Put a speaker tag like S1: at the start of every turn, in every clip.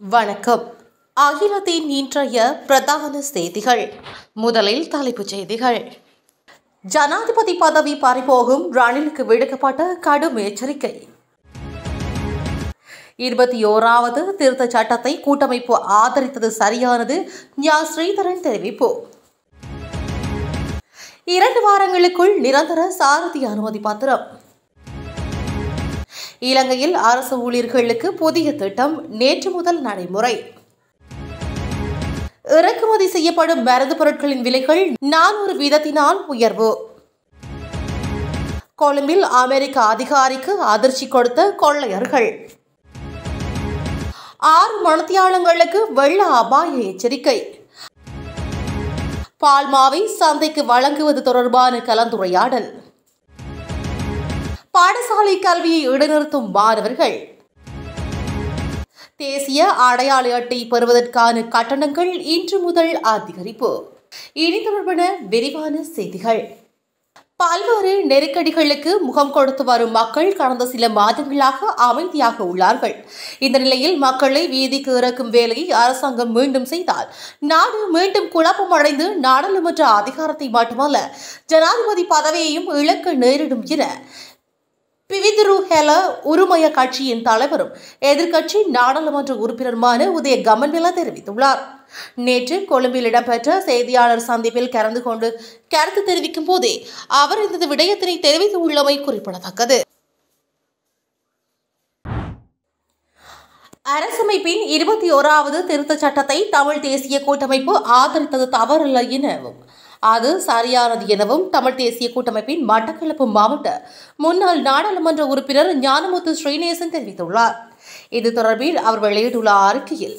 S1: வணக்கம் அகிலத்தின் இன்றைய பிரதான செய்திகள் முதலில் தலைப்புச் செய்திகள் ஜனாதிபதி பதவி பறிபோகும் ரணிலுக்கு விடுக்கப்பட்ட கடும் எச்சரிக்கை இருபத்தி ஓராவது திருத்தச் சட்டத்தை கூட்டமைப்பு ஆதரித்தது சரியானது ஞா ஸ்ரீதரன் தெரிவிப்பு இரண்டு வாரங்களுக்குள் நிரந்தர சாரதி அனுமதி பத்திரம் இலங்கையில் அரசு ஊழியர்களுக்கு புதிய திட்டம் நேற்று முதல் நடைமுறை இறக்குமதி செய்யப்படும் மருந்து பொருட்களின் விலைகள் நானூறு வீதத்தினால் உயர்வு கொழும்பில் அமெரிக்க அதிகாரிக்கு அதிர்ச்சி கொடுத்த கொள்ளையர்கள் ஆறு மணத்தியாளங்களுக்கு வெள்ள அபாய எச்சரிக்கை பால்மாவை சந்தைக்கு வழங்குவது தொடர்பான கலந்துரையாடல் பாடசாலை கல்வியை இடைநிறுத்தும் மாணவர்கள் தேசிய அடையாள அட்டை பெறுவதற்கான கட்டணங்கள் இன்று முதல் அதிகரிப்பு இனி தொடர்பான விரிவான செய்திகள் பல்வேறு நெருக்கடிகளுக்கு முகம் கொடுத்து வரும் மக்கள் கடந்த சில மாதங்களாக அமைதியாக உள்ளார்கள் இந்த நிலையில் மக்களை வீதிக்கு இறக்கும் வேலையை அரசாங்கம் மீண்டும் செய்தால் நாடு மீண்டும் குழப்பமடைந்து நாடாளுமன்ற அதிகாரத்தை மட்டுமல்ல ஜனாதிபதி பதவியையும் இழக்க நேரிடும் என பிவிதுரு ஹெல உருமய கட்சியின் தலைவரும் எதிர்க்கட்சி நாடாளுமன்ற உறுப்பினருமான உதய கமன்வில தெரிவித்துள்ளார் நேற்று கொழும்பில் இடம்பெற்ற செய்தியாளர் சந்திப்பில் கலந்து கொண்டு கருத்து தெரிவிக்கும் போதே அவர் இந்த விடயத்தினை தெரிவித்துள்ளமை குறிப்பிடத்தக்கது அரசமைப்பின் இருபத்தி ஓராவது திருத்தச் சட்டத்தை தமிழ் தேசிய கூட்டமைப்பு ஆதரித்தது தவறல்ல எனவும் அது சரியானது எனவும் தமிழ் தேசிய கூட்டமைப்பின் மட்டக்களப்பு மாவட்ட முன்னாள் நாடாளுமன்ற உறுப்பினர் ஞானமுத்து ஸ்ரீநேசன் தெரிவித்துள்ளார் இது தொடர்பில் அவர் வெளியிட்டுள்ள அறிக்கையில்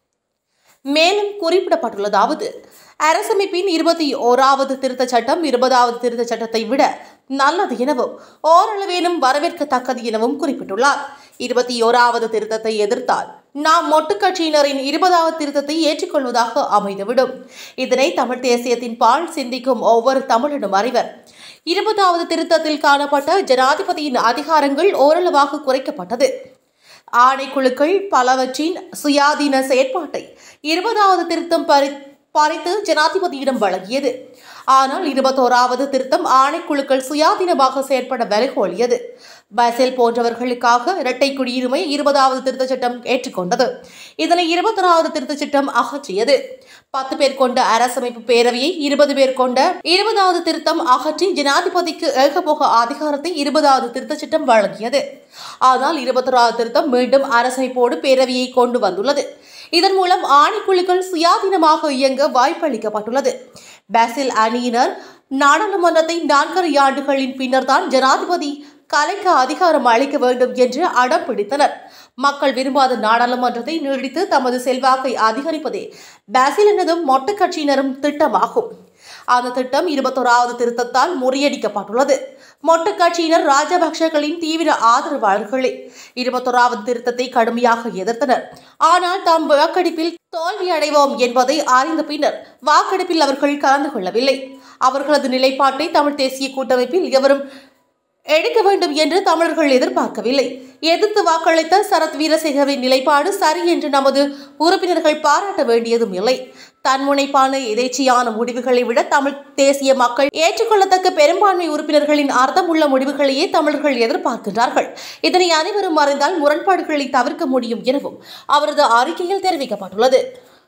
S1: மேலும் குறிப்பிடப்பட்டுள்ளதாவது அரசமைப்பின் இருபத்தி ஓராவது திருத்தச் சட்டம் இருபதாவது திருத்தச் சட்டத்தை விட நல்லது எனவும் ஓரளவேனும் வரவேற்கத்தக்கது எனவும் குறிப்பிட்டுள்ளார் இருபத்தி ஓராவது திருத்தத்தை எதிர்த்தால் நாம் மொட்டு கட்சியினரின் இருபதாவது திருத்தத்தை ஏற்றுக்கொள்வதாக அமைந்துவிடும் இதனை தமிழ் தேசியத்தின் பால் சிந்திக்கும் ஒவ்வொரு தமிழனும் அறிவர் இருபதாவது திருத்தத்தில் காணப்பட்ட ஜனாதிபதியின் அதிகாரங்கள் ஓரளவாக குறைக்கப்பட்டது ஆணைக்குழுக்கள் பலவற்றின் சுயாதீன செயற்பாட்டை இருபதாவது திருத்தம் பறி பறித்து ஜனாதிபதியிடம் வழங்கியது ஆனால் இருபத்தோராவது திருத்தம் ஆணைக்குழுக்கள் சுயாதீனமாக செயற்பட விலகோலியது பசில் போன்றவர்களுக்காக இரட்டை குடியுரிமை இருபதாவது திருத்தச் சட்டம் ஏற்றுக்கொண்டது இதனை இருபத்தொராவது திருத்தச் சட்டம் அகற்றியது பத்து பேர் கொண்ட அரசமைப்பு பேரவையை இருபது பேர் கொண்ட இருபதாவது திருத்தம் அகற்றி ஜனாதிபதிக்கு ஏகபோக அதிகாரத்தை இருபதாவது திருத்தச் சட்டம் வழங்கியது ஆனால் இருபத்தொராவது திருத்தம் மீண்டும் அரசமைப்போடு பேரவையை கொண்டு வந்துள்ளது இதன் மூலம் ஆணைக்குழுக்கள் சுயாதீனமாக இயங்க வாய்ப்பளிக்கப்பட்டுள்ளது பாசில் அணியினர் நாடாளுமன்றத்தை நான்கரை ஆண்டுகளின் பின்னர் தான் ஜனாதிபதி கலைக்க அதிகாரம் அளிக்க வேண்டும் என்று அடம் பிடித்தனர் மக்கள் விரும்பாத நாடாளுமன்றத்தை நீடித்து தமது செல்வாக்கை அதிகரிப்பதே பாசில் எனதும் மொட்டு கட்சியினரும் திட்டமாகும் அந்த திட்டம் இருபத்தோராவது திருத்தத்தால் முறியடிக்கப்பட்டுள்ளது மொட்டு கட்சியினர் ராஜபக்சகளின் தீவிர ஆதரவாளர்களே இருபத்தோராவது திருத்தத்தை கடுமையாக எதிர்த்தனர் ஆனால் தாம் வாக்கெடுப்பில் தோல்வி அடைவோம் என்பதை அறிந்த பின்னர் வாக்கெடுப்பில் அவர்கள் கலந்து கொள்ளவில்லை அவர்களது நிலைப்பாட்டை தமிழ் தேசிய கூட்டமைப்பில் எவரும் எடுக்க வேண்டும் என்று தமிழர்கள் எதிர்பார்க்கவில்லை எதிர்த்து வாக்களித்த சரத் வீரசேகரின் நிலைப்பாடு சரி என்று நமது உறுப்பினர்கள் பாராட்ட வேண்டியதும் இல்லை தன்முனைப்பான எதேச்சியான முடிவுகளை விட தமிழ் தேசிய மக்கள் ஏற்றுக்கொள்ளத்தக்க பெரும்பான்மை உறுப்பினர்களின் அர்த்தமுள்ள முடிவுகளையே தமிழர்கள் எதிர்பார்க்கின்றார்கள் இதனை அனைவரும் அறிந்தால் முரண்பாடுகளை தவிர்க்க முடியும் எனவும் அவரது அறிக்கையில் தெரிவிக்கப்பட்டுள்ளது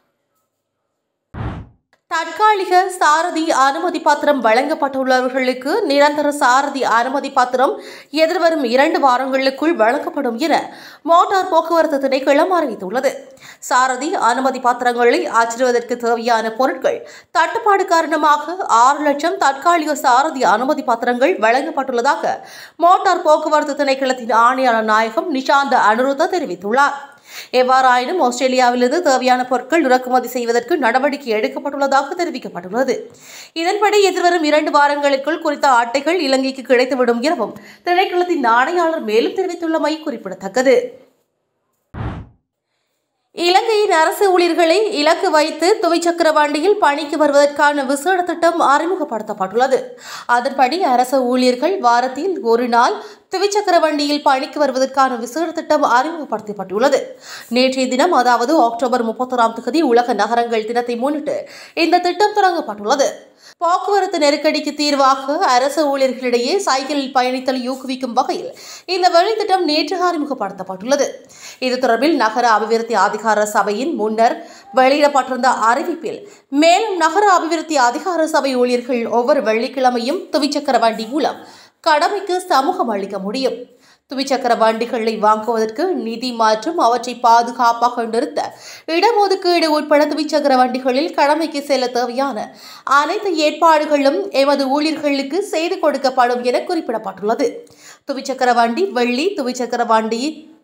S1: தற்காலிக சாரதி அனுமதி பத்திரம் வழங்கப்பட்டுள்ளவர்களுக்கு நிரந்தர சாரதி அனுமதி பத்திரம் எதிர்வரும் இரண்டு வாரங்களுக்குள் வழங்கப்படும் என மோட்டார் போக்குவரத்து திணைக்களம் அறிவித்துள்ளது சாரதி அனுமதி பத்திரங்களை அச்சிடுவதற்கு தேவையான பொருட்கள் தட்டுப்பாடு காரணமாக ஆறு லட்சம் தற்காலிக சாரதி அனுமதி பத்திரங்கள் வழங்கப்பட்டுள்ளதாக மோட்டார் போக்குவரத்து திணைக்களத்தின் ஆணையாளர் நாயகம் நிஷாந்த அனுருத்த தெரிவித்துள்ளார் எவ்வாறாயினும் ஆஸ்திரேலியாவிலிருந்து தேவையான பொருட்கள் இறக்குமதி செய்வதற்கு நடவடிக்கை எடுக்கப்பட்டுள்ளதாக தெரிவிக்கப்பட்டுள்ளது இதன்படி எதிர்வரும் இரண்டு வாரங்களுக்குள் குறித்த அட்டைகள் இலங்கைக்கு கிடைத்துவிடும் எனவும் திணைக்களத்தின் ஆணையாளர் மேலும் தெரிவித்துள்ளமை குறிப்பிடத்தக்கது இலங்கையின் அரசு ஊழியர்களை இலக்கு வைத்து துவிச்சக்கர வண்டியில் பணிக்கு வருவதற்கான விசேட திட்டம் அறிமுகப்படுத்தப்பட்டுள்ளது அதன்படி அரசு ஊழியர்கள் வாரத்தில் ஒரு நாள் துவிச்சக்கர வண்டியில் பணிக்கு வருவதற்கான விசேட திட்டம் அறிமுகப்படுத்தப்பட்டுள்ளது நேற்றைய தினம் அதாவது அக்டோபர் முப்பத்தொராம் தேதி உலக நகரங்கள் தினத்தை முன்னிட்டு இந்த திட்டம் தொடங்கப்பட்டுள்ளது போக்குவரத்து நெருக்கடிக்கு தீர்வாக அரசு ஊழியர்களிடையே சைக்கிளில் பயணித்தல் ஊக்குவிக்கும் வகையில் இந்த வழித்திட்டம் நேற்று அறிமுகப்படுத்தப்பட்டுள்ளது இது தொடர்பில் நகர அபிவிருத்தி அதிகார சபையின் முன்னர் வெளியிடப்பட்டிருந்த அறிவிப்பில் மேலும் நகர அபிவிருத்தி அதிகார சபை ஊழியர்கள் ஒவ்வொரு வெள்ளிக்கிழமையும் துவிச்சக்கர வண்டி மூலம் கடமைக்கு சமூகம் அளிக்க முடியும் துவிச்சக்கர வண்டிகளை வாங்குவதற்கு நிதி மற்றும் அவற்றை பாதுகாப்பாக நிறுத்த இடஒதுக்கீடு உட்பட துவிச்சக்கர வண்டிகளில் கடமைக்கு செல்ல தேவையான அனைத்து ஏற்பாடுகளும் எமது ஊழியர்களுக்கு செய்து கொடுக்கப்படும் என குறிப்பிடப்பட்டுள்ளது துவிச்சக்கர வண்டி வெள்ளி துவிச்சக்கர வண்டி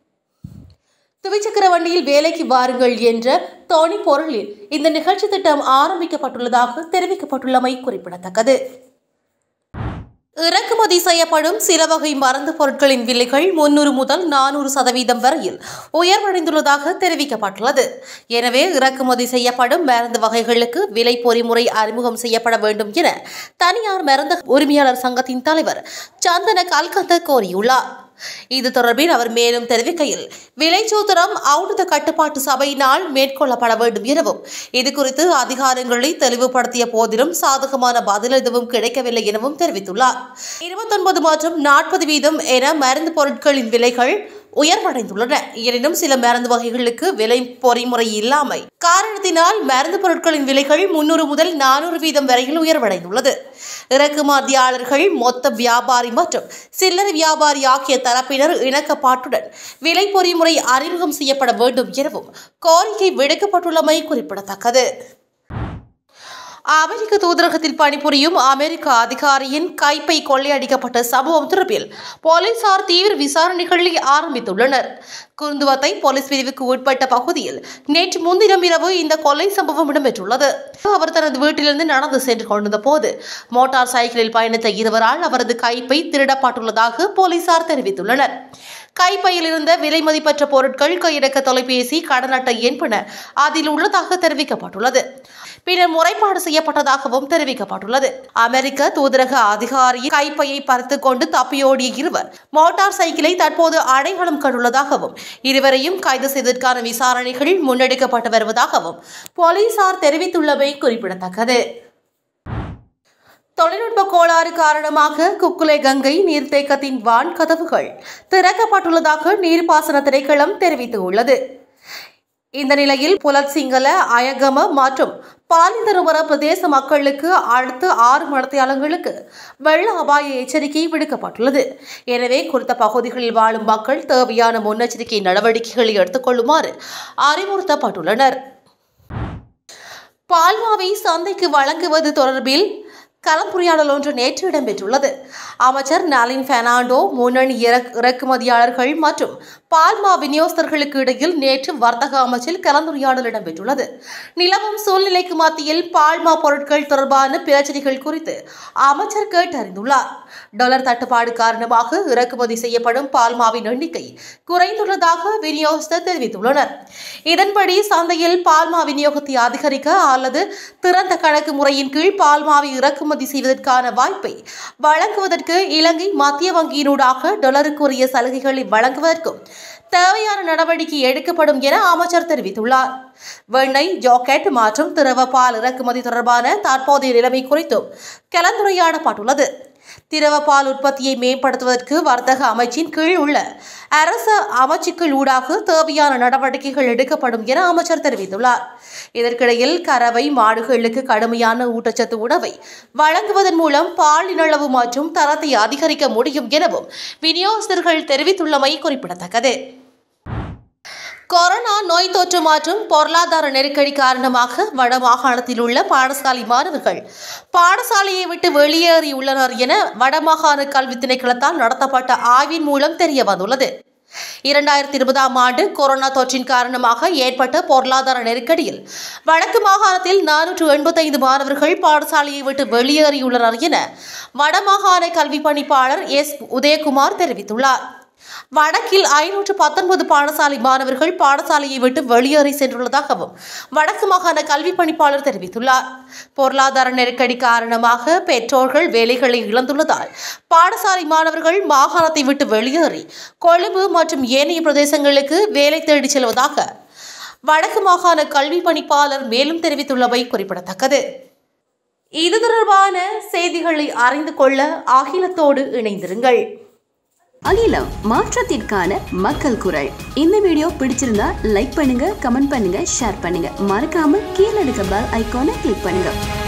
S1: துவிச்சக்கர வண்டியில் வேலைக்கு வாருங்கள் என்ற தோணி பொருளில் இந்த நிகழ்ச்சி திட்டம் ஆரம்பிக்கப்பட்டுள்ளதாக தெரிவிக்கப்பட்டுள்ளமை குறிப்பிடத்தக்கது இறக்குமதி செய்யப்படும் சில வகை மருந்து பொருட்களின் விலைகள் முன்னூறு முதல் நானூறு சதவீதம் வரையில் உயர்வடைந்துள்ளதாக தெரிவிக்கப்பட்டுள்ளது எனவே இறக்குமதி செய்யப்படும் மருந்து வகைகளுக்கு விலை பொறிமுறை அறிமுகம் செய்யப்பட வேண்டும் என தனியார் மருந்து உரிமையாளர் சங்கத்தின் தலைவர் சந்தன கல்கந்த கோரியுள்ளார் இது தொடர்பில் அவர் மேலும் தெரிவிக்கையில் விலைச்சூத்திரம் ஔடத கட்டுப்பாட்டு சபையினால் மேற்கொள்ளப்பட வேண்டும் எனவும் இது குறித்து அதிகாரங்களை தெளிவுபடுத்திய போதிலும் சாதகமான பதில் எதுவும் கிடைக்கவில்லை எனவும் தெரிவித்துள்ளார் இருபத்தொன்பது மற்றும் நாற்பது வீதம் என மருந்து பொருட்களின் விலைகள் உயர்வடைந்துள்ளன எனினும் சில மருந்து வகைகளுக்கு விலை பொறிமுறை இல்லாமை காரணத்தினால் மருந்து பொருட்களின் விலைகள் முன்னூறு முதல் நானூறு வீதம் வரையில் உயர்வடைந்துள்ளது இறக்குமதியாளர்கள் மொத்த வியாபாரி மற்றும் சில்லறை வியாபாரி ஆகிய தரப்பினர் இணக்கப்பாட்டுடன் விலை பொறிமுறை அறிமுகம் செய்யப்பட வேண்டும் எனவும் கோரிக்கை விடுக்கப்பட்டுள்ளமை குறிப்பிடத்தக்கது அமெரிக்க தூதரகத்தில் பணிபுரியும் அமெரிக்க அதிகாரியின் கைப்பை கொள்ளையடிக்கப்பட்ட சம்பவம் தொடர்பில் போலீசார் தீவிர விசாரணைகளை ஆரம்பித்துள்ளனர் குருந்துவத்தை போலீஸ் பிரிவுக்கு உட்பட்ட பகுதியில் நேற்று முன்தினம் இரவு இந்த கொலை சம்பவம் இடம்பெற்றுள்ளது அவர் தனது வீட்டிலிருந்து நடந்து சென்று கொண்டிருந்த போது மோட்டார் சைக்கிளில் பயணித்த இருவரால் அவரது கைப்பை திருடப்பட்டுள்ளதாக போலீசார் தெரிவித்துள்ளனர் கைப்பையில் இருந்த விலை மதிப்பற்ற பொருட்கள் கையடக்க தொலைபேசி கடன் அட்டை என்பன அதில் உள்ளதாக தெரிவிக்கப்பட்டுள்ளது பின்னர் முறைப்பாடு செய்யப்பட்டதாகவும் தெரிவிக்கப்பட்டுள்ளது அமெரிக்க தூதரக அதிகாரி கைப்பையை பறித்து கொண்டு தப்பியோடிய இருவர் மோட்டார் சைக்கிளை தற்போது அடையாளம் கண்டுள்ளதாகவும் இருவரையும் கைது செய்வதற்கான விசாரணைகள் முன்னெடுக்கப்பட்டு வருவதாகவும் போலீசார் தெரிவித்துள்ளமை குறிப்பிடத்தக்கது தொழில்நுட்ப கோளாறு காரணமாக குக்குலை கங்கை நீர்த்தேக்கத்தின் வான் கதவுகள் திறக்கப்பட்டுள்ளதாக நீர்ப்பாசன திணைக்களம் தெரிவித்துள்ளது இந்த நிலையில் புலத் சிங்கள அயகம மற்றும் பாலிந்தருவர பிரதேச மக்களுக்கு அடுத்த ஆறு மணத்தியாளங்களுக்கு வெள்ள அபாய எச்சரிக்கை விடுக்கப்பட்டுள்ளது எனவே குறித்த பகுதிகளில் வாழும் மக்கள் தேவையான முன்னெச்சரிக்கை நடவடிக்கைகளை எடுத்துக்கொள்ளுமாறு அறிவுறுத்தப்பட்டுள்ளனர் பால்மாவை சந்தைக்கு வழங்குவது தொடர்பில் கலந்துரையாடல் ஒன்று நேற்று இடம்பெற்றுள்ளது அமைச்சர் நளின் பெர்னாண்டோ முன்னணி இறக்- இறக்குமதியாளர்கள் மற்றும் பால்மா விநியோகஸ்தர்களுக்கு இடையில் நேற்று வர்த்தக அமைச்சில் கலந்துரையாடல் இடம்பெற்றுள்ளது நிலவும் சூழ்நிலைக்கு மத்தியில் பால்மா பொருட்கள் தொடர்பான பிரச்சனைகள் குறித்து அமைச்சர் கேட்டறிந்துள்ளார் டாலர் தட்டுப்பாடு காரணமாக இறக்குமதி செய்யப்படும் பால்மாவின் எண்ணிக்கை குறைந்துள்ளதாக விநியோகஸ்தர் தெரிவித்துள்ளனர் இதன்படி சந்தையில் பால்மா விநியோகத்தை அதிகரிக்க அல்லது திறந்த கணக்கு முறையின் கீழ் பால்மாவை இறக்குமதி செய்வதற்கான வாய்ப்பை வழங்குவதற்கு இலங்கை மத்திய வங்கியினூடாக டாலருக்குரிய சலுகைகளை வழங்குவதற்கும் தேவையான நடவடிக்கை எடுக்கப்படும் என அமைச்சர் தெரிவித்துள்ளார் வெண்ணெய் ஜாக்கெட் மற்றும் திரவ பால் இறக்குமதி தொடர்பான தற்போதைய நிலைமை குறித்தும் கலந்துரையாடப்பட்டுள்ளது திரவ பால் உற்பத்தியை மேம்படுத்துவதற்கு வர்த்தக அமைச்சின் கீழ் உள்ள அரச அமைச்சுக்கள் ஊடாக தேவையான நடவடிக்கைகள் எடுக்கப்படும் என அமைச்சர் தெரிவித்துள்ளார் இதற்கிடையில் கறவை மாடுகளுக்கு கடுமையான ஊட்டச்சத்து உணவை வழங்குவதன் மூலம் பாலின் அளவு மற்றும் தரத்தை அதிகரிக்க முடியும் எனவும் விநியோகஸ்தர்கள் தெரிவித்துள்ளமை குறிப்பிடத்தக்கது கொரோனா நோய் தொற்று மற்றும் பொருளாதார நெருக்கடி காரணமாக வடமாகாணத்தில் உள்ள பாடசாலை மாணவர்கள் பாடசாலையை விட்டு வெளியேறியுள்ளனர் என வடமாகாண கல்வி திணைக்களத்தால் நடத்தப்பட்ட ஆய்வின் மூலம் தெரிய வந்துள்ளது இரண்டாயிரத்தி இருபதாம் ஆண்டு கொரோனா தொற்றின் காரணமாக ஏற்பட்ட பொருளாதார நெருக்கடியில் வடக்கு மாகாணத்தில் நானூற்று எண்பத்தைந்து மாணவர்கள் பாடசாலையை விட்டு வெளியேறியுள்ளனர் என வடமாகாண கல்வி பணிப்பாளர் எஸ் உதயகுமார் தெரிவித்துள்ளார் வடக்கில் ஐநூற்று பத்தொன்பது பாடசாலை மாணவர்கள் பாடசாலையை விட்டு வெளியேறி சென்றுள்ளதாகவும் வடக்கு மாகாண கல்வி பணிப்பாளர் தெரிவித்துள்ளார் பொருளாதார நெருக்கடி காரணமாக பெற்றோர்கள் வேலைகளை இழந்துள்ளதால் பாடசாலை மாணவர்கள் மாகாணத்தை விட்டு வெளியேறி கொழும்பு மற்றும் ஏனைய பிரதேசங்களுக்கு வேலை தேடிச் செல்வதாக வடக்கு மாகாண கல்வி பணிப்பாளர் மேலும் தெரிவித்துள்ளவை குறிப்பிடத்தக்கது இது தொடர்பான செய்திகளை அறிந்து கொள்ள அகிலத்தோடு இணைந்திருங்கள்
S2: அகிலம் மாற்றத்திற்கான மக்கள் குரல் இந்த வீடியோ பிடிச்சிருந்தா லைக் பண்ணுங்க கமெண்ட் பண்ணுங்க ஷேர் பண்ணுங்க மறக்காம கீழே இருக்க பெல் ஐகானை கிளிக் பண்ணுங்க